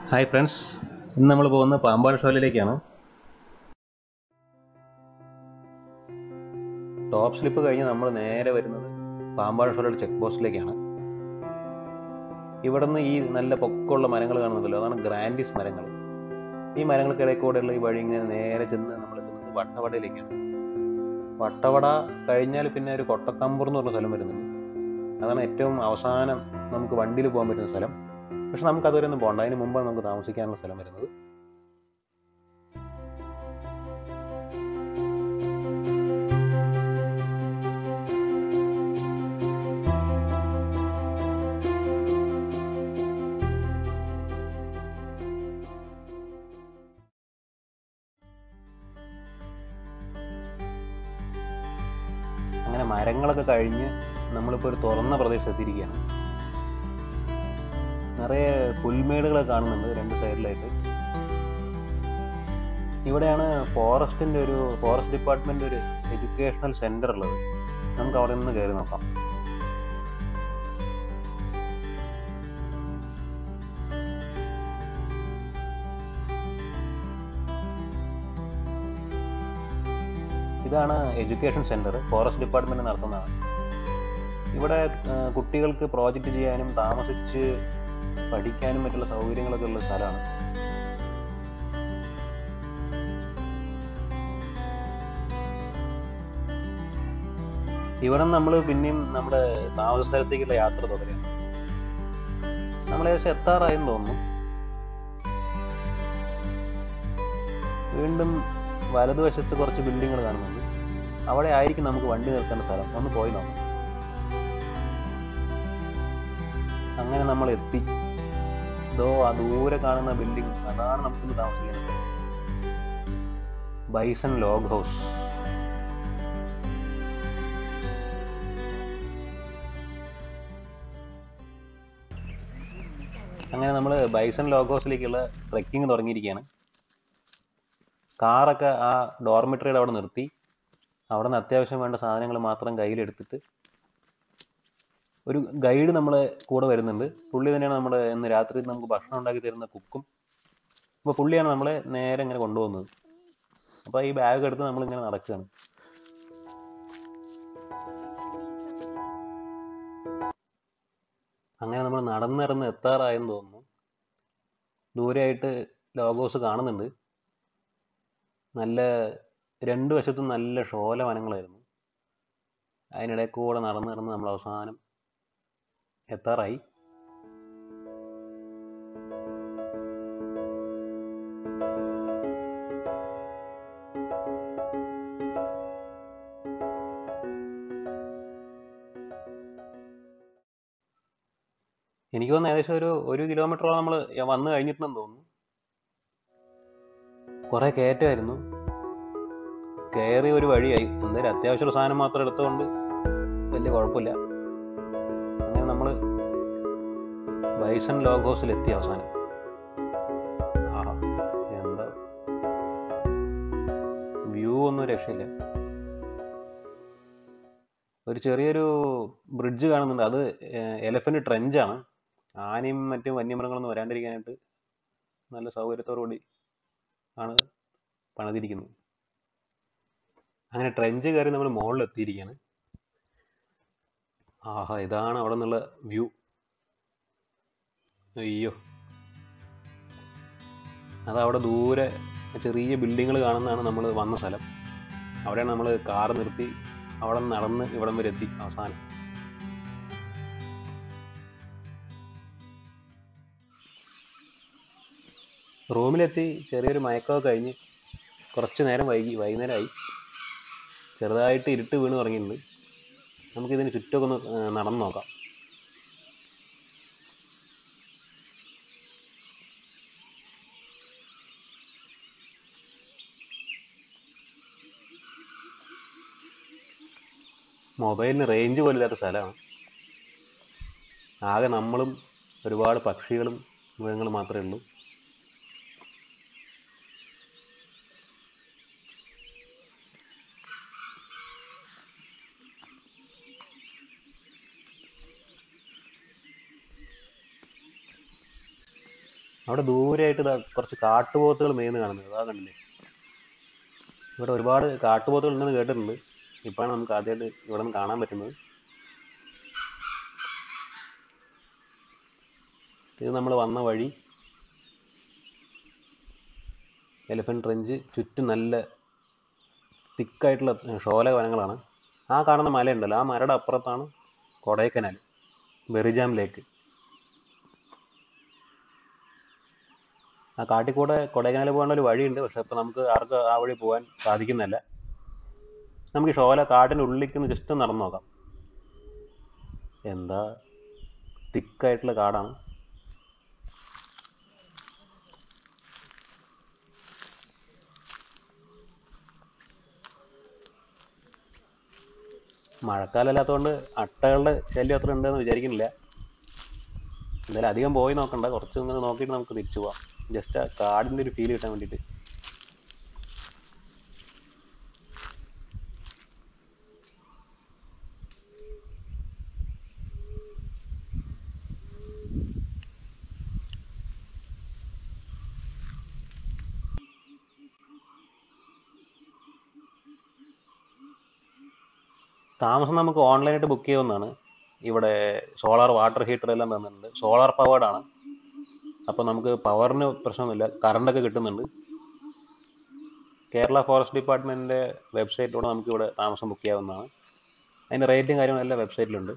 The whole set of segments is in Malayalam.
ഹായ് ഫ്രണ്ട്സ് ഇന്ന് നമ്മൾ പോകുന്ന പാമ്പാട് ഷോലിലേക്കാണ് ടോപ്പ് സ്ലിപ്പ് കഴിഞ്ഞ് നമ്മൾ നേരെ വരുന്നത് പാമ്പാട് ഷോലയുടെ ചെക്ക് പോസ്റ്റിലേക്കാണ് ഇവിടെ നിന്ന് ഈ നല്ല പൊക്കമുള്ള മരങ്ങൾ കാണുന്നുണ്ടല്ലോ അതാണ് ഗ്രാൻഡിസ് മരങ്ങൾ ഈ മരങ്ങൾക്കിടയിൽ കൂടെയുള്ള ഈ വഴി ഇങ്ങനെ നേരെ ചെന്ന് നമ്മൾ എത്തുന്നത് വട്ടവടയിലേക്കാണ് വട്ടവട കഴിഞ്ഞാൽ പിന്നെ ഒരു കൊട്ടക്കമ്പൂർ എന്ന് പറഞ്ഞ സ്ഥലം വരുന്നുണ്ട് അതാണ് ഏറ്റവും അവസാനം നമുക്ക് വണ്ടിയിൽ പോകാൻ പറ്റുന്ന സ്ഥലം പക്ഷെ നമുക്ക് അതുവരെ ഒന്നും പോകണ്ട അതിന് മുമ്പാണ് നമുക്ക് താമസിക്കാനുള്ള സ്ഥലം വരുന്നത് അങ്ങനെ മരങ്ങളൊക്കെ കഴിഞ്ഞ് നമ്മളിപ്പോൾ ഒരു തുറന്ന പ്രദേശത്ത് എത്തിയിരിക്കുകയാണ് നിറയെ പുൽമേടുകളൊക്കെ കാണുന്നുണ്ട് രണ്ട് സൈഡിലായിട്ട് ഇവിടെയാണ് ഫോറസ്റ്റിന്റെ ഒരു ഫോറസ്റ്റ് ഡിപ്പാർട്ട്മെന്റ് ഒരു എഡ്യൂക്കേഷണൽ സെന്റർ ഉള്ളത് നമുക്ക് അവിടെ നിന്ന് കയറി നോക്കാം ഇതാണ് എഡ്യൂക്കേഷൻ സെന്റർ ഫോറസ്റ്റ് ഡിപ്പാർട്ട്മെന്റ് നടത്തുന്നതാണ് ഇവിടെ ആ, കുട്ടികൾക്ക് പ്രോജക്റ്റ് ചെയ്യാനും താമസിച്ച് പഠിക്കാനും മറ്റുള്ള സൗകര്യങ്ങളൊക്കെ ഉള്ള സ്ഥലമാണ് ഇവിടെ നമ്മൾ പിന്നെയും നമ്മുടെ താമസ സ്ഥലത്തേക്കുള്ള യാത്ര തുടരുകയാണ് നമ്മൾ ഏകദേശം എത്താറായെന്ന് തോന്നുന്നു വീണ്ടും വലതുവശത്ത് കുറച്ച് ബിൽഡിങ്ങുകൾ കാണുന്നുണ്ട് അവിടെ ആയിരിക്കും നമുക്ക് വണ്ടി നിർത്തേണ്ട സ്ഥലം ഒന്ന് പോയി നോക്കാം അങ്ങനെ നമ്മൾ എത്തി ഇതോ ആ ദൂരെ കാണുന്ന ബിൽഡിംഗ് അതാണ് നമുക്കിന്ന് താമസിക്കുന്നത് ബൈസൺ ലോഗ് ഹൗസ് അങ്ങനെ നമ്മൾ ബൈസൺ ലോഗ് ഹൗസിലേക്കുള്ള ട്രെക്കിംഗ് തുടങ്ങിയിരിക്കുകയാണ് കാറൊക്കെ ആ ഡോർമെട്രിയുടെ അവിടെ നിർത്തി അവിടെ നിന്ന് അത്യാവശ്യം വേണ്ട സാധനങ്ങൾ മാത്രം കയ്യിലെടുത്തിട്ട് ഒരു ഗൈഡ് നമ്മളെ കൂടെ വരുന്നുണ്ട് പുള്ളി തന്നെയാണ് നമ്മുടെ ഇന്ന് രാത്രി നമുക്ക് ഭക്ഷണം ഉണ്ടാക്കി തരുന്ന കുക്കും അപ്പോൾ പുള്ളിയാണ് നമ്മളെ നേരെ ഇങ്ങനെ കൊണ്ടുപോകുന്നത് അപ്പോൾ ഈ ബാഗ് എടുത്ത് നമ്മൾ ഇങ്ങനെ നടക്കുകയാണ് അങ്ങനെ നമ്മൾ നടന്നിറന്ന് എത്താറായെന്ന് തോന്നുന്നു ദൂരെയായിട്ട് ലോഗോസ് കാണുന്നുണ്ട് നല്ല രണ്ട് വശത്തും നല്ല ഷോല വനങ്ങളായിരുന്നു അതിനിടയിൽ കൂടെ നടന്ന് നടന്ന് നമ്മൾ അവസാനം എത്താറായി എനിക്ക് തോന്നുന്നു ഏകദേശം ഒരു ഒരു കിലോമീറ്ററോളം നമ്മൾ വന്നു കഴിഞ്ഞിട്ടുണ്ടെന്ന് തോന്നുന്നു കുറെ കയറ്റമായിരുന്നു കയറി ഒരു വഴിയായി എന്തായാലും അത്യാവശ്യമുള്ള സാധനം മാത്രം എടുത്തുകൊണ്ട് വലിയ കുഴപ്പമില്ല അങ്ങനെ നമ്മൾ ബൈസൺ ലോഗ് ഹൗസിൽ എത്തി അവസാനം ആഹാ എന്താ വ്യൂ ഒന്നും രക്ഷയില്ല ഒരു ചെറിയൊരു ബ്രിഡ്ജ് കാണുന്നുണ്ട് അത് എലഫന്റ് ട്രെഞ്ചാണ് ആനയും മറ്റും വന്യമൃഗങ്ങളൊന്നും വരാണ്ടിരിക്കാനായിട്ട് നല്ല സൗകര്യത്തോടു കൂടി ആണ് പണിതിരിക്കുന്നത് അങ്ങനെ ട്രെഞ്ച് കയറി നമ്മൾ മുകളിൽ എത്തിയിരിക്കുകയാണ് ആഹാ ഇതാണ് അവിടെ നിന്നുള്ള വ്യൂ അയ്യോ അതവിടെ ദൂരെ ചെറിയ ബിൽഡിങ്ങുകൾ കാണുന്നതാണ് നമ്മൾ വന്ന സ്ഥലം അവിടെയാണ് നമ്മൾ കാർ നിർത്തി അവിടെ നിന്ന് നടന്ന് ഇവിടം വരെ എത്തി അവസാനം റൂമിലെത്തി ചെറിയൊരു മയക്കമൊക്കെ കഴിഞ്ഞ് കുറച്ച് നേരം വൈകി വൈകുന്നേരമായി ചെറുതായിട്ട് ഇരുട്ട് വീണ് തുടങ്ങിയിട്ടുണ്ട് നമുക്കിതിന് ചുറ്റമൊക്കെ ഒന്ന് ആ, നടന്ന് നോക്കാം മൊബൈലിന് റേഞ്ച് പോലും ഇല്ലാത്ത സ്ഥലമാണ് ആകെ നമ്മളും ഒരുപാട് പക്ഷികളും മൃഗങ്ങളും മാത്രമേ ഉള്ളൂ അവിടെ ദൂരെയായിട്ട് ഇതാ കുറച്ച് കാട്ടുപോത്തുകൾ മേന്ന് കാണുന്നത് അതാ കണ്ടില്ലേ ഇവിടെ ഒരുപാട് കാട്ടുപോത്തുകൾ ഉണ്ടെന്ന് കേട്ടിട്ടുണ്ട് ഇപ്പോഴാണ് നമുക്ക് ആദ്യമായിട്ട് ഇവിടെ നിന്ന് കാണാൻ പറ്റുന്നത് ഇത് നമ്മൾ വന്ന വഴി എലിഫൻറ്റ് റേഞ്ച് ചുറ്റും നല്ല തിക്കായിട്ടുള്ള ഷോല വനങ്ങളാണ് ആ കാണുന്ന മലയുണ്ടല്ലോ ആ മലയുടെ അപ്പുറത്താണ് കൊടൈക്കനാൽ ബെറിജാം ലേക്ക് ആ കാട്ടിക്കൂടെ കൊടൈക്കനാൽ പോകാനുള്ള ഒരു വഴിയുണ്ട് പക്ഷെ ഇപ്പം നമുക്ക് ആർക്കും ആ വഴി പോകാൻ സാധിക്കുന്നില്ല നമുക്ക് ഈ ഷോല കാട്ടിൻ്റെ ഉള്ളിലേക്ക് ഒന്ന് ജസ്റ്റ് നടന്നു നോക്കാം എന്താ തിക്കായിട്ടുള്ള കാടാണ് മഴക്കാലം അല്ലാത്തതുകൊണ്ട് അട്ടകളുടെ ശല്യം അത്ര ഉണ്ടെന്ന് വിചാരിക്കുന്നില്ല എന്തായാലും അധികം പോയി നോക്കണ്ട കുറച്ച് ഇങ്ങനെ നോക്കിയിട്ട് നമുക്ക് തിരിച്ചു പോവാം ജസ്റ്റ് ആ കാടിൻ്റെ ഒരു ഫീൽ കിട്ടാൻ വേണ്ടിയിട്ട് താമസം നമുക്ക് ഓൺലൈനായിട്ട് ബുക്ക് ചെയ്യാവുന്നതാണ് ഇവിടെ സോളാർ വാട്ടർ ഹീറ്റർ എല്ലാം തന്നിട്ടുണ്ട് സോളാർ പവേർഡ് ആണ് അപ്പോൾ നമുക്ക് പവറിന് പ്രശ്നമൊന്നുമില്ല കറണ്ടൊക്കെ കിട്ടുന്നുണ്ട് കേരള ഫോറസ്റ്റ് ഡിപ്പാർട്ട്മെൻറ്റിൻ്റെ വെബ്സൈറ്റിലൂടെ നമുക്ക് ഇവിടെ താമസം ബുക്ക് ചെയ്യാവുന്നതാണ് അതിൻ്റെ റേറ്റും കാര്യങ്ങളും എല്ലാം വെബ്സൈറ്റിലുണ്ട്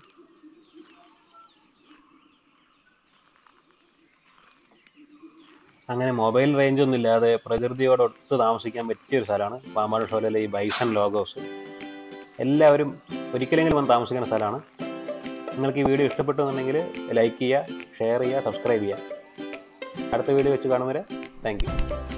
അങ്ങനെ മൊബൈൽ റേഞ്ച് ഒന്നും ഇല്ലാതെ പ്രകൃതിയോടൊത്ത് താമസിക്കാൻ പറ്റിയ ഒരു സ്ഥലമാണ് പാമ്പാട് ഷോലയിലെ ഈ ബൈസൺ ലോഗ് ഹൗസ് എല്ലാവരും ഒരിക്കലെങ്കിലും വന്ന് താമസിക്കുന്ന സ്ഥലമാണ് നിങ്ങൾക്ക് ഈ വീഡിയോ ഇഷ്ടപ്പെട്ടു എന്നുണ്ടെങ്കിൽ ലൈക്ക് ചെയ്യുക ഷെയർ ചെയ്യുക സബ്സ്ക്രൈബ് ചെയ്യുക അടുത്ത വീഡിയോ വെച്ച് കാണും വരെ താങ്ക് യു